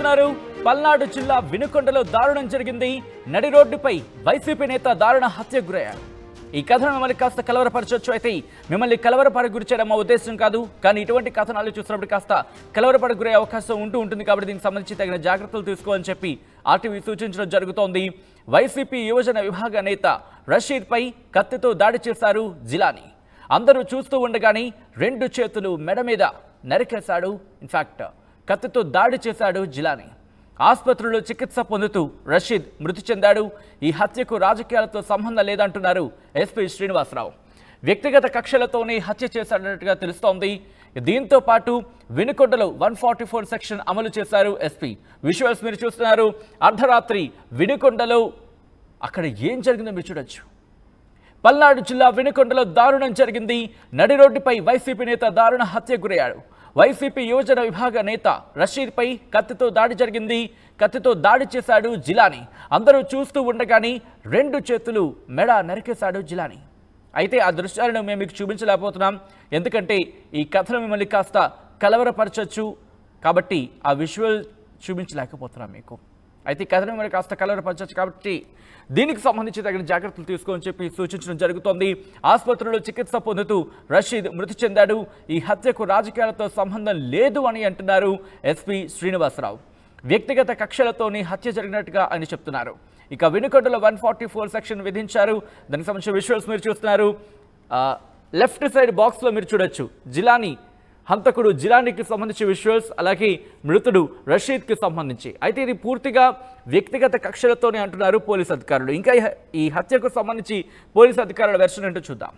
చూస్తున్నారు పల్నాడు జిల్లా వినుకొండలో దారుణం జరిగింది నడి రోడ్డుపై వైసీపీ నేత దారుణ హత్య గురయ్యారు ఈ కథను మిమ్మల్ని కాస్త కలవరపరచవచ్చు అయితే మిమ్మల్ని కలవరపడ గురి చేయడం మా ఉద్దేశం కాదు కానీ ఇటువంటి కథనాలు చూసినప్పుడు కాస్త కలవరపడ గురే అవకాశం ఉంటూ ఉంటుంది కాబట్టి దీనికి సంబంధించి తగిన జాగ్రత్తలు తీసుకోవాలని చెప్పి ఆర్టీవీ సూచించడం జరుగుతోంది వైసీపీ యువజన విభాగ నేత రషీద్పై కత్తితో దాడి చేశారు జిలాని అందరూ చూస్తూ ఉండగానే రెండు చేతులు మెడ మీద నరికేశాడు ఇన్ఫాక్ట్ కత్తితో దాడి చేశాడు జిలాని ఆసుపత్రిలో చికిత్స పొందుతూ రషీద్ మృతి చెందాడు ఈ హత్యకు రాజకీయాలతో సంబంధం లేదంటున్నారు ఎస్పీ శ్రీనివాసరావు వ్యక్తిగత కక్షలతోనే హత్య చేశాడన్నట్టుగా తెలుస్తోంది దీంతో పాటు వినుకొండలో వన్ ఫార్టీ ఫోర్ సెక్షన్ అమలు చేశారు ఎస్పీ విజువల్స్ మీరు చూస్తున్నారు అర్ధరాత్రి వినుకొండలో అక్కడ ఏం జరిగిందో మీరు చూడొచ్చు పల్నాడు జిల్లా వినుకొండలో దారుణం జరిగింది నడి రోడ్డుపై వైసీపీ నేత దారుణ హత్య గురయ్యాడు వైసీపీ యువజన విభాగ నేత రషీద్పై కత్తితో దాడి జరిగింది కత్తితో దాడి చేశాడు జిలాని అందరూ చూస్తూ ఉండగానే రెండు చేతులు మెడ నరికేశాడు జిలాని అయితే ఆ దృశ్యాలను మేము మీకు చూపించలేకపోతున్నాం ఎందుకంటే ఈ కథను మిమ్మల్ని కాస్త కలవరపరచచ్చు కాబట్టి ఆ విజువల్ చూపించలేకపోతున్నాం మీకు అయితే ఈ కథను మిమ్మల్ని కాస్త కలవరపరచచ్చు కాబట్టి దీనికి సంబంధించి తగిన జాగ్రత్తలు తీసుకోని చెప్పి సూచించడం జరుగుతోంది ఆసుపత్రిలో చికిత్స పొందుతూ రషీద్ మృతి చెందాడు ఈ హత్యకు రాజకీయాలతో సంబంధం లేదు అని అంటున్నారు ఎస్పీ శ్రీనివాసరావు వ్యక్తిగత కక్షలతోని హత్య జరిగినట్టుగా ఆయన చెప్తున్నారు ఇక వినుకొండలో వన్ ఫార్టీ ఫోర్ సెక్షన్ విధించారు దానికి సంబంధించిన విజువల్స్ మీరు చూస్తున్నారు ఆ, లెఫ్ట్ సైడ్ బాక్స్లో మీరు చూడొచ్చు జిలాని హంతకుడు జిలానికి సంబంధించి విజువల్స్ అలాగే మృతుడు రషీద్కి సంబంధించి అయితే ఇది పూర్తిగా వ్యక్తిగత కక్షలతోనే అంటున్నారు పోలీస్ అధికారులు ఇంకా ఈ హ- ఈ హత్యకు సంబంధించి పోలీస్ అధికారుల వెర్షన్ ఏంటో చూద్దాం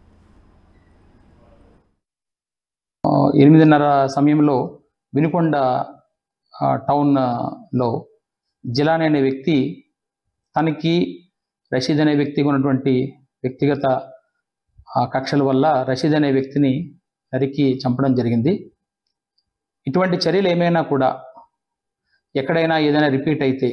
ఆ, ఎనిమిదిన్నర సమయంలో వినుకొండ ఆ, టౌన్ ఆ, లో జిలాని అనే వ్యక్తి తనకి రషీద్ అనే వ్యక్తికి ఉన్నటువంటి వ్యక్తిగత ఆ, కక్షల వల్ల రషీద్ అనే వ్యక్తిని నరికి చంపడం జరిగింది ఇటువంటి చర్యలు ఏమైనా కూడా ఎక్కడైనా ఏదైనా రిపీట్ అయితే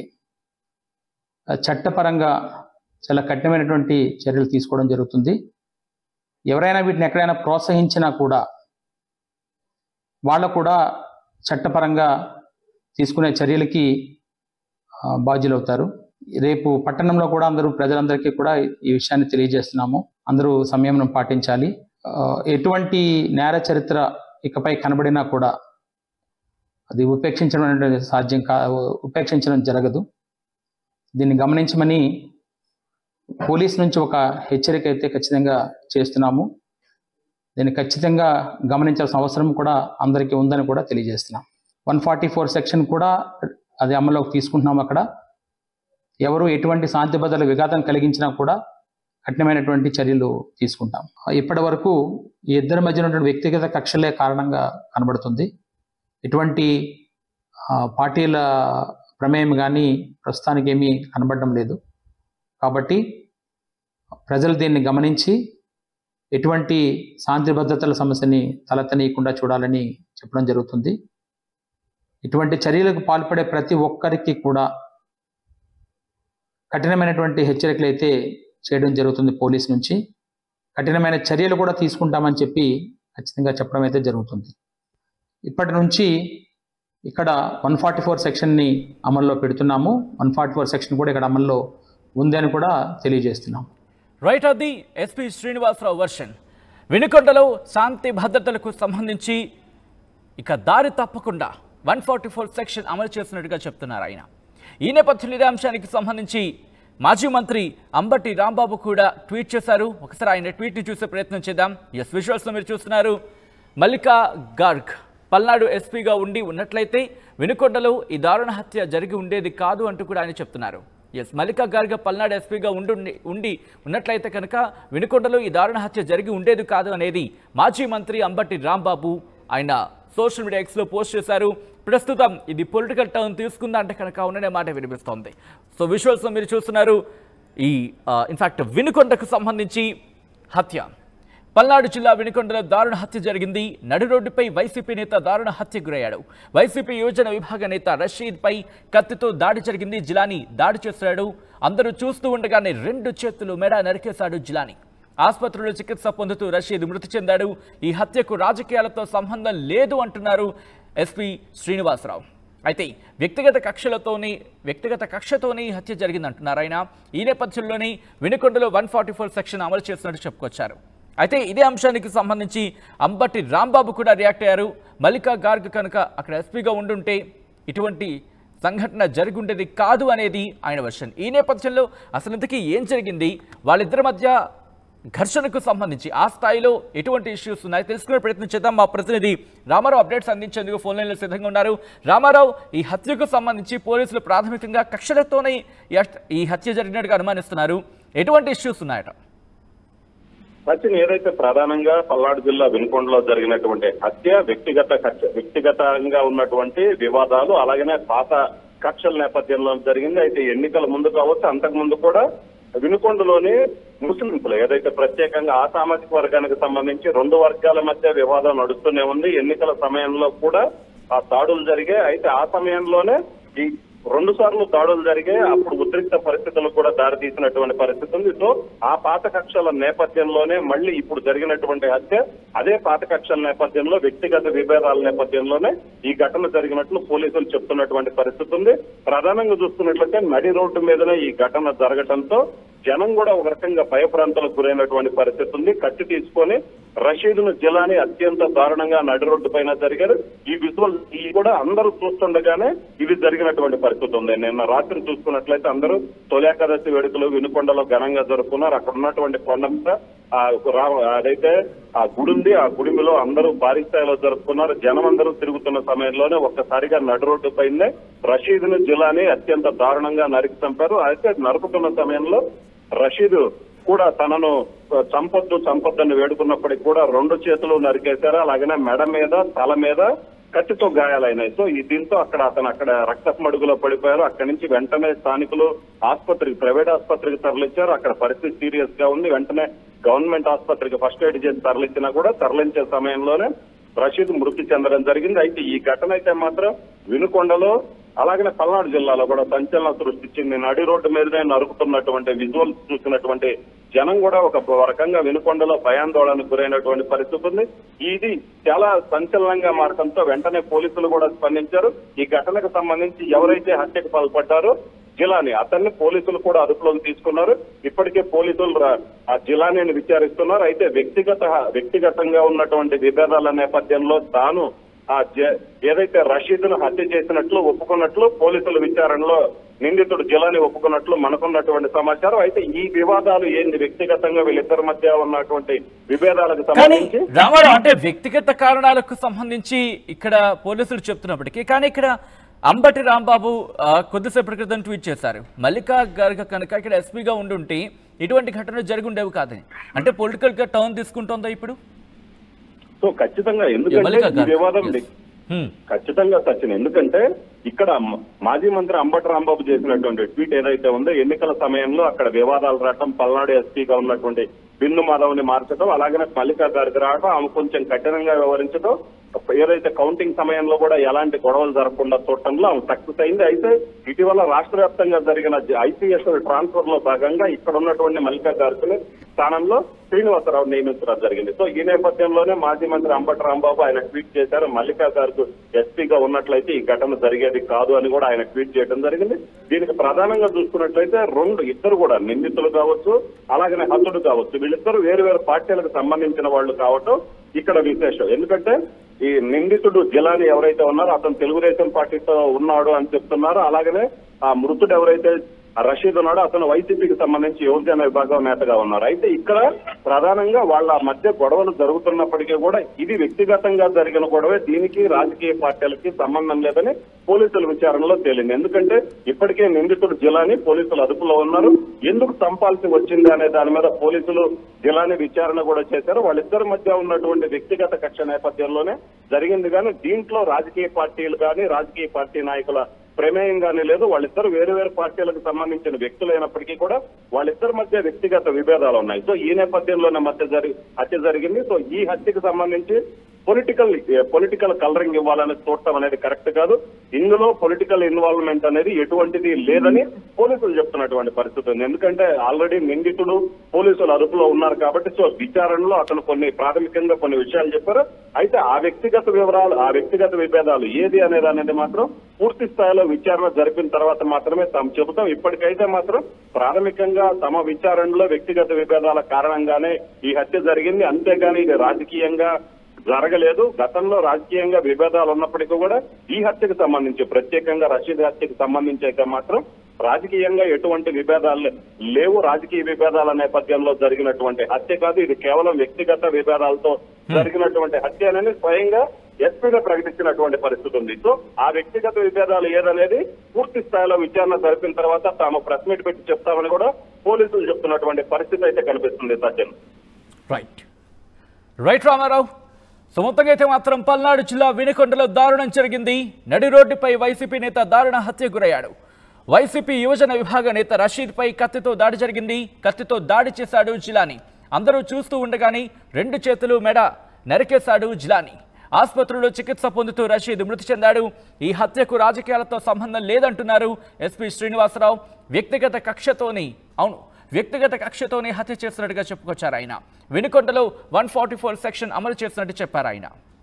ఆ, చట్టపరంగా చాలా కఠినమైనటువంటి చర్యలు తీసుకోవడం జరుగుతుంది ఎవరైనా వీటిని ఎక్కడైనా ప్రోత్సహించినా కూడా వాళ్ళు కూడా చట్టపరంగా తీసుకునే చర్యలకి ఆ, బాధ్యులవుతారు రేపు పట్టణంలో కూడా అందరూ ప్రజలందరికీ కూడా ఈ విషయాన్ని తెలియజేస్తున్నాము అందరూ సంయమనం పాటించాలి ఆ, ఎటువంటి నేర చరిత్ర ఇకపై కనబడినా కూడా అది ఉపేక్షించడం అనేది సాధ్యం కా ఉపేక్షించడం జరగదు దీన్ని గమనించమని పోలీస్ నుంచి ఒక హెచ్చరిక అయితే ఖచ్చితంగా చేస్తున్నాము దీన్ని ఖచ్చితంగా గమనించాల్సిన అవసరం కూడా అందరికీ ఉందని కూడా తెలియజేస్తున్నాం వన్ ఫార్టీ ఫోర్ సెక్షన్ కూడా అది అమల్లోకి తీసుకుంటున్నాం అక్కడ ఎవరు ఎటువంటి శాంతి భద్రతల విఘాతం కలిగించినా కూడా కఠినమైనటువంటి చర్యలు తీసుకుంటాం ఇప్పటి వరకు ఈ ఇద్దరి మధ్య ఉన్నటువంటి వ్యక్తిగత కక్షలే కారణంగా కనబడుతుంది ఎటువంటి ఆ, పార్టీల ప్రమేయం కానీ ప్రస్తుతానికి ఏమీ కనబడడం లేదు కాబట్టి ప్రజలు దీన్ని గమనించి ఎటువంటి శాంతి భద్రతల సమస్యని తలెత్తనీయకుండా చూడాలని చెప్పడం జరుగుతుంది ఇటువంటి చర్యలకు పాల్పడే ప్రతి ఒక్కరికి కూడా కఠినమైనటువంటి హెచ్చరికలు అయితే చేయడం జరుగుతుంది పోలీస్ నుంచి కఠినమైన చర్యలు కూడా తీసుకుంటామని చెప్పి ఖచ్చితంగా చెప్పడం అయితే జరుగుతుంది ఇప్పటి నుంచి ఇక్కడ వన్ ఫార్టీ ఫోర్ సెక్షన్ని అమల్లో పెడుతున్నాము వన్ ఫార్టీ ఫోర్ సెక్షన్ కూడా ఇక్కడ అమల్లో ఉంది అని కూడా తెలియజేస్తున్నాం రైట్ అది ఎస్పీ శ్రీనివాసరావు వర్షన్ వినుకొండలో శాంతి భద్రతలకు సంబంధించి ఇక దారి తప్పకుండా వన్ ఫార్టీ ఫోర్ సెక్షన్ అమలు చేస్తున్నట్టుగా చెప్తున్నారు ఆయన ఈ నేపథ్యంలో ఇదే అంశానికి సంబంధించి మాజీ మంత్రి అంబటి రాంబాబు కూడా ట్వీట్ చేశారు ఒకసారి ఆయన ట్వీట్ని చూసే ప్రయత్నం చేద్దాం ఎస్ విజువల్స్లో మీరు చూస్తున్నారు మల్లికా గార్గ్ పల్నాడు ఎస్పీగా ఉండి ఉన్నట్లయితే వినుకొండలో ఈ దారుణ హత్య జరిగి ఉండేది కాదు అంటూ కూడా ఆయన చెప్తున్నారు ఎస్ మల్లికా గార్గ పల్నాడు ఎస్పీగా ఉండి ఉండి ఉన్నట్లయితే కనుక వినుకొండలో ఈ దారుణ హత్య జరిగి ఉండేది కాదు అనేది మాజీ మంత్రి అంబటి రాంబాబు ఆయన సోషల్ మీడియా ఎక్స్లో పోస్ట్ చేశారు ప్రస్తుతం ఇది పొలిటికల్ టర్న్ తీసుకుందా అంటే కనుక ఉన్ననే మాట వినిపిస్తోంది సో విజువల్స్లో మీరు చూస్తున్నారు ఈ ఇన్ఫాక్ట్ వినుకొండకు సంబంధించి హత్య పల్నాడు జిల్లా వినుకొండలో దారుణ హత్య జరిగింది నడి రోడ్డుపై వైసీపీ నేత దారుణ హత్య గురయ్యాడు వైసీపీ యువజన విభాగ నేత రషీద్ పై కత్తితో దాడి జరిగింది జిలాని దాడి చేశాడు అందరూ చూస్తూ ఉండగానే రెండు చేతులు మెడ నరికేశాడు జిలాని ఆసుపత్రిలో చికిత్స పొందుతూ రషీద్ మృతి చెందాడు ఈ హత్యకు రాజకీయాలతో సంబంధం లేదు అంటున్నారు ఎస్పీ శ్రీనివాసరావు అయితే వ్యక్తిగత కక్షలతోని వ్యక్తిగత కక్షతోని ఈ హత్య జరిగిందంటున్నారు ఆయన ఈ నేపథ్యంలోనే వినుకొండలో వన్ ఫార్టీ ఫోర్ సెక్షన్ అమలు చేస్తున్నట్టు చెప్పుకొచ్చారు అయితే ఇదే అంశానికి సంబంధించి అంబటి రాంబాబు కూడా రియాక్ట్ అయ్యారు మల్లికా గార్గ్ కనుక అక్కడ ఎస్పీగా ఉండుంటే ఇటువంటి సంఘటన జరుగుండేది కాదు అనేది ఆయన వర్షన్ ఈ నేపథ్యంలో అసలు ఇంతకీ ఏం జరిగింది వాళ్ళిద్దరి మధ్య ఘర్షణకు సంబంధించి ఆ స్థాయిలో ఎటువంటి ఇష్యూస్ ఉన్నాయి తెలుసుకునే ప్రయత్నం చేద్దాం మా ప్రతినిధి రామారావు అప్డేట్స్ అందించేందుకు ఫోన్ లైన్లో సిద్ధంగా ఉన్నారు రామారావు ఈ హత్యకు సంబంధించి పోలీసులు ప్రాథమికంగా కక్షలతోనే ఈ హత్య- ఈ హత్య జరిగినట్టుగా అనుమానిస్తున్నారు ఎటువంటి ఇష్యూస్ ఉన్నాయట సచిన్ ఏదైతే ప్రధానంగా పల్నాడు జిల్లా వినుకొండలో జరిగినటువంటి హత్య వ్యక్తిగత కక్ష వ్యక్తిగతంగా ఉన్నటువంటి వివాదాలు అలాగనే పాత కక్షల నేపథ్యంలో జరిగింది అయితే ఎన్నికల ముందు కావచ్చు అంతకు ముందు కూడా వినుకొండలోని ముస్లింలు ఏదైతే ప్రత్యేకంగా ఆ సామాజిక వర్గానికి సంబంధించి రెండు వర్గాల మధ్య వివాదం నడుస్తూనే ఉంది ఎన్నికల సమయంలో కూడా ఆ దాడులు జరిగాయి అయితే ఆ సమయంలోనే ఈ రెండు సార్లు దాడులు జరిగాయి అప్పుడు ఉద్రిక్త పరిస్థితులకు కూడా దారితీసినటువంటి పరిస్థితి ఉంది సో ఆ పాత కక్షల నేపథ్యంలోనే మళ్ళీ ఇప్పుడు జరిగినటువంటి హత్య అదే పాత కక్షల నేపథ్యంలో వ్యక్తిగత విభేదాల నేపథ్యంలోనే ఈ ఘటన జరిగినట్లు పోలీసులు చెప్తున్నటువంటి పరిస్థితి ఉంది ప్రధానంగా చూస్తున్నట్లయితే నడి రోడ్డు మీదనే ఈ ఘటన జరగటంతో జనం కూడా ఒక రకంగా భయప్రాంతాలకు గురైనటువంటి పరిస్థితి ఉంది కత్తి తీసుకొని రషీద్ను జిలాని అత్యంత దారుణంగా నడి రోడ్డు పైన జరిగారు ఈ విజువల్ ఈ కూడా అందరూ చూస్తుండగానే ఇది జరిగినటువంటి పరిస్థితి ఉంది నిన్న రాత్రి చూసుకున్నట్లయితే అందరూ తొలేకాదశి వేడుకలు వినుకొండలో ఘనంగా జరుపుకున్నారు అక్కడ ఉన్నటువంటి కొండ మీద ఆ రా- అదైతే ఆ గుడి ఉంది ఆ గుడిలో అందరూ భారీ స్థాయిలో జరుపుకున్నారు జనం అందరూ తిరుగుతున్న సమయంలోనే ఒక్కసారిగా నడు రోడ్డు పైనే రషీద్ను జిలాని అత్యంత దారుణంగా నరికి చంపారు అయితే నరుకుతున్న సమయంలో రషీద్ కూడా తనను చంపొద్దు చంపొద్దని వేడుకున్నప్పటికీ కూడా రెండు చేతులు నరికేశారు అలాగనే మెడ మీద తల మీద కత్తితో గాయాలైనాయి సో ఈ దీంతో అక్కడ అతను అక్కడ రక్తపు మడుగులో పడిపోయారు అక్కడి నుంచి వెంటనే స్థానికులు ఆసుపత్రికి ప్రైవేట్ ఆసుపత్రికి తరలించారు అక్కడ పరిస్థితి సీరియస్ గా ఉంది వెంటనే గవర్నమెంట్ ఆసుపత్రికి ఫస్ట్ ఎయిడ్ చేసి తరలించినా కూడా తరలించే సమయంలోనే రషీద్ మృతి చెందడం జరిగింది అయితే ఈ ఘటన అయితే మాత్రం వినుకొండలో అలాగనే పల్నాడు జిల్లాలో కూడా సంచలనం సృష్టించింది నడి రోడ్డు మీదనే నరుకుతున్నటువంటి విజువల్స్ చూసినటువంటి జనం కూడా ఒక రకంగా వినుకొండలో భయాందోళనకు గురైనటువంటి పరిస్థితి ఉంది ఇది చాలా సంచలనంగా మారడంతో వెంటనే పోలీసులు కూడా స్పందించారు ఈ ఘటనకు సంబంధించి ఎవరైతే హత్యకు పాల్పడ్డారో జిలాని అతన్ని పోలీసులు కూడా అదుపులోకి తీసుకున్నారు ఇప్పటికే పోలీసులు రా- ఆ జిలానీని విచారిస్తున్నారు అయితే వ్యక్తిగత వ్యక్తిగతంగా ఉన్నటువంటి విభేదాల నేపథ్యంలో తాను ఆ జ- ఏదైతే రషీద్ను హత్య చేసినట్లు ఒప్పుకున్నట్లు పోలీసుల విచారణలో నిందితుడు జిలాని ఒప్పుకున్నట్లు మనకున్నటువంటి సమాచారం అయితే ఈ వివాదాలు ఏంది వ్యక్తిగతంగా వీళ్ళిద్దరి మధ్య ఉన్నటువంటి విభేదాలకు కానీ సంబంధించి రామారావు అంటే వ్యక్తిగత కారణాలకు సంబంధించి ఇక్కడ పోలీసులు చెప్తున్నప్పటికీ కానీ ఇక్కడ అంబటి రాంబాబు ఆ, కొద్దిసేపటి క్రితం ట్వీట్ చేశారు మల్లికా గార్గ కనుక ఇక్కడ ఎస్పీగా ఉండుంటే ఇటువంటి ఘటనలు జరిగి ఉండేవి కాదని అంటే పొలిటికల్ గా టర్న్ తీసుకుంటుందా ఇప్పుడు సో ఖచ్చితంగా ఎందుకంటే మల్లికా ఈ గార్గ్. వివాదం Yes. హ్మ్. ఖచ్చితంగా సచిన్ ఎందుకంటే ఇక్కడ మ- మాజీ మంత్రి అంబటి రాంబాబు చేసినటువంటి ట్వీట్ ఏదైతే ఉందో ఎన్నికల సమయంలో అక్కడ వివాదాలు రావటం పల్నాడు ఎస్పీగా ఉన్నటువంటి బిందు మాధవ్ని మార్చడం అలాగనే మల్లికా గారికి రావడం ఆమె కొంచెం కఠినంగా వ్యవహరించడం ఏదైతే కౌంటింగ్ సమయంలో కూడా ఎలాంటి గొడవలు జరగకుండా చూడటంలో ఆమె సక్సెస్ అయింది అయితే ఇటీవల రాష్ట్ర వ్యాప్తంగా జరిగిన ఐపీఎస్ ట్రాన్స్ఫర్ లో భాగంగా ఇక్కడ ఉన్నటువంటి మల్లికా గారికి స్థానంలో శ్రీనివాసరావు నియమించడం జరిగింది సో ఈ నేపథ్యంలోనే మాజీ మంత్రి అంబటి రాంబాబు ఆయన ట్వీట్ చేశారు మల్లికా గారికి ఎస్పీగా ఉన్నట్లయితే ఈ ఘటన జరిగేది కాదు అని కూడా ఆయన ట్వీట్ చేయడం జరిగింది దీనికి ప్రధానంగా చూసుకున్నట్లయితే రెండు ఇద్దరు కూడా నిందితులు కావచ్చు అలాగనే హతుడు కావచ్చు వీళ్ళిద్దరు వేరు వేరు పార్టీలకు సంబంధించిన వాళ్ళు కావటం ఇక్కడ విశేషం ఎందుకంటే ఈ నిందితుడు జిలాని ఎవరైతే ఉన్నారో అతను తెలుగుదేశం పార్టీతో ఉన్నాడు అని చెప్తున్నారు అలాగనే ఆ మృతుడు ఎవరైతే ఆ రషీద్ ఉన్నాడు అతను వైసీపీకి సంబంధించి యువజన విభాగం నేతగా ఉన్నారు అయితే ఇక్కడ ప్రధానంగా వాళ్ళ మధ్య గొడవలు జరుగుతున్నప్పటికీ కూడా ఇది వ్యక్తిగతంగా జరిగిన గొడవే దీనికి రాజకీయ పార్టీలకి సంబంధం లేదని పోలీసుల విచారణలో తేలింది ఎందుకంటే ఇప్పటికే నిందితుడు జిలాని పోలీసులు అదుపులో ఉన్నారు ఎందుకు చంపాల్సి వచ్చింది అనే దాని మీద పోలీసులు జిలాని విచారణ కూడా చేశారు వాళ్ళిద్దరి మధ్య ఉన్నటువంటి వ్యక్తిగత కక్ష నేపథ్యంలోనే జరిగింది కానీ దీంట్లో రాజకీయ పార్టీలు కానీ రాజకీయ పార్టీ నాయకుల ప్రమేయం కానీ లేదు వాళ్ళిద్దరు వేరు వేరు పార్టీలకు సంబంధించిన వ్యక్తులైనప్పటికీ కూడా వాళ్ళిద్దరి మధ్య వ్యక్తిగత విభేదాలు ఉన్నాయి సో ఈ నేపథ్యంలోనే మధ్య జరి హత్య జరిగింది సో ఈ హత్యకు సంబంధించి పొలిటికల్ పొలిటికల్ కలరింగ్ ఇవ్వాలని చూడటం అనేది కరెక్ట్ కాదు ఇందులో పొలిటికల్ ఇన్వాల్వ్మెంట్ అనేది ఎటువంటిది లేదని పోలీసులు చెప్తున్నటువంటి పరిస్థితి ఉంది ఎందుకంటే ఆల్రెడీ నిందితుడు పోలీసులు అదుపులో ఉన్నారు కాబట్టి సో విచారణలో అతను కొన్ని ప్రాథమికంగా కొన్ని విషయాలు చెప్పారు అయితే ఆ వ్యక్తిగత వివరాలు ఆ వ్యక్తిగత విభేదాలు ఏది అనేది అనేది మాత్రం పూర్తి స్థాయిలో విచారణ జరిపిన తర్వాత మాత్రమే తాము చెబుతాం ఇప్పటికైతే మాత్రం ప్రాథమికంగా తమ విచారణలో వ్యక్తిగత విభేదాల కారణంగానే ఈ హత్య జరిగింది అంతేగాని ఇది రాజకీయంగా జరగలేదు గతంలో రాజకీయంగా విభేదాలు ఉన్నప్పటికీ కూడా ఈ హత్యకు సంబంధించి ప్రత్యేకంగా రషీద్ హత్యకు సంబంధించి అయితే మాత్రం రాజకీయంగా ఎటువంటి విభేదాలు లేవు రాజకీయ విభేదాల నేపథ్యంలో జరిగినటువంటి హత్య కాదు ఇది కేవలం వ్యక్తిగత విభేదాలతో జరిగినటువంటి హత్య అనేది స్వయంగా ఎస్పీగా ప్రకటించినటువంటి పరిస్థితి ఉంది సో ఆ వ్యక్తిగత విభేదాలు ఏదనేది పూర్తి స్థాయిలో విచారణ జరిపిన తర్వాత తాము ప్రెస్ మీట్ పెట్టి చెప్తామని కూడా పోలీసులు చెప్తున్నటువంటి పరిస్థితి అయితే కనిపిస్తుంది Satyam right right Ramarao so మొత్తంగా అయితే మాత్రం పల్నాడు జిల్లా వినుకొండలో దారుణం జరిగింది నడి రోడ్డుపై వైసీపీ నేత దారుణ హత్య గురయ్యాడు వైసీపీ యువజన విభాగ నేత రషీద్పై కత్తితో దాడి జరిగింది కత్తితో దాడి చేశాడు జిలాని అందరూ చూస్తూ ఉండగానే రెండు చేతులు మెడ నరికేశాడు జిలాని ఆసుపత్రిలో చికిత్స పొందుతూ రషీద్ మృతి చెందాడు ఈ హత్యకు రాజకీయాలతో సంబంధం లేదంటున్నారు ఎస్పీ శ్రీనివాసరావు వ్యక్తిగత కక్షతోని అవును వ్యక్తిగత కక్షతోనే హత్య చేసినట్టుగా చెప్పుకొచ్చారు ఆయన వినుకొండలో వన్ ఫార్టీ ఫోర్ సెక్షన్ అమలు చేసినట్టు చెప్పారు ఆయన